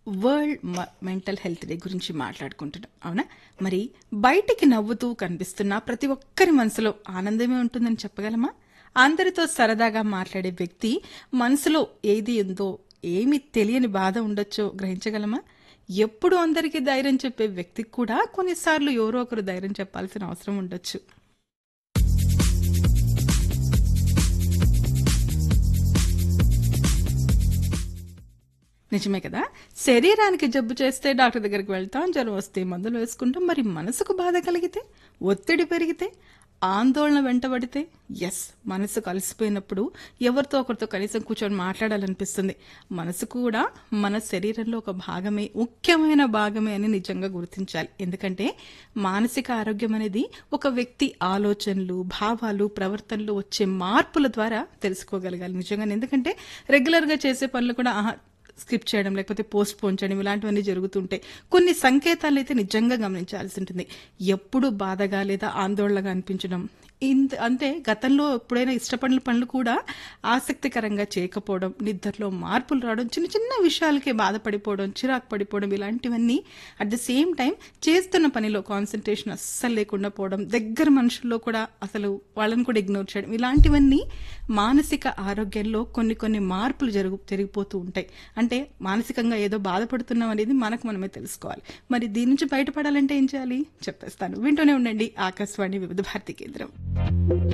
world mental health day గురించి మాట్లాడుకుంటున్నాం అవునా మరి బయటికి నవ్వుతూ కనిపిస్తున్న ప్రతి ఒక్కరి మనసులో ఆనందమే ఉంటుందని చెప్పగలమా అందరితో సరదాగా మాట్లాడే వ్యక్తి మనసులో ఏది ఉందో ఏమి తెలియని బాధ ఉండొచ్చో గ్రహించగలమా ఎప్పుడు అందరికీ ధైర్యం చెప్పే వ్యక్తికి కూడా కొన్నిసార్లు ఎవరో ఒకరు ధైర్యం చెప్పాల్సిన అవసరం ఉండొచ్చు నిజమే కదా శరీరానికి జబ్బు చేస్తే డాక్టర్ దగ్గరికి వెళ్తాం జ్వరం వస్తే మందులు వేసుకుంటాం మరి మనసుకు బాధ కలిగితే ఒత్తిడి పెరిగితే ఆందోళన వెంటబడితే ఎస్ మనసు కలిసిపోయినప్పుడు ఎవరితో ఒకరితో కనీసం కూర్చొని మాట్లాడాలనిపిస్తుంది మనసు కూడా మన శరీరంలో ఒక భాగమే ముఖ్యమైన భాగమే అని నిజంగా గుర్తించాలి ఎందుకంటే మానసిక ఆరోగ్యం అనేది ఒక వ్యక్తి ఆలోచనలు భావాలు ప్రవర్తనలు వచ్చే మార్పుల ద్వారా తెలుసుకోగలగాలి నిజంగా ఎందుకంటే రెగ్యులర్గా చేసే పనులు కూడా ఆహా స్కిప్ చేయడం లేకపోతే పోస్ట్ పోన్ చేయడం ఇలాంటివన్నీ జరుగుతుంటాయి కొన్ని సంకేతాలు అయితే నిజంగా గమనించాల్సి ఉంటుంది ఎప్పుడు బాధగా లేదా ఆందోళనగా అనిపించడం ఇంత అంటే గతంలో ఎప్పుడైనా ఇష్టపడిన పనులు కూడా ఆసక్తికరంగా చేయకపోవడం నిద్రలో మార్పులు రావడం చిన్న చిన్న విషయాలకే బాధపడిపోవడం చిరాకు పడిపోవడం ఇలాంటివన్నీ అట్ ద సేమ్ టైం చేస్తున్న పనిలో కాన్సన్ట్రేషన్ అస్సలు లేకుండా పోవడం దగ్గర మనుషుల్లో కూడా అసలు వాళ్ళని కూడా ఇగ్నోర్ చేయడం ఇలాంటివన్నీ మానసిక ఆరోగ్యంలో కొన్ని కొన్ని మార్పులు జరుగు జరిగిపోతూ ఉంటాయి అంటే మానసికంగా ఏదో బాధపడుతున్నాం అనేది మనకు మనమే తెలుసుకోవాలి మరి దీని నుంచి బయటపడాలంటే ఏం చేయాలి చెప్పేస్తాను వింటూనే ఉండండి ఆకాశవాణి వివిధ భారతి కేంద్రం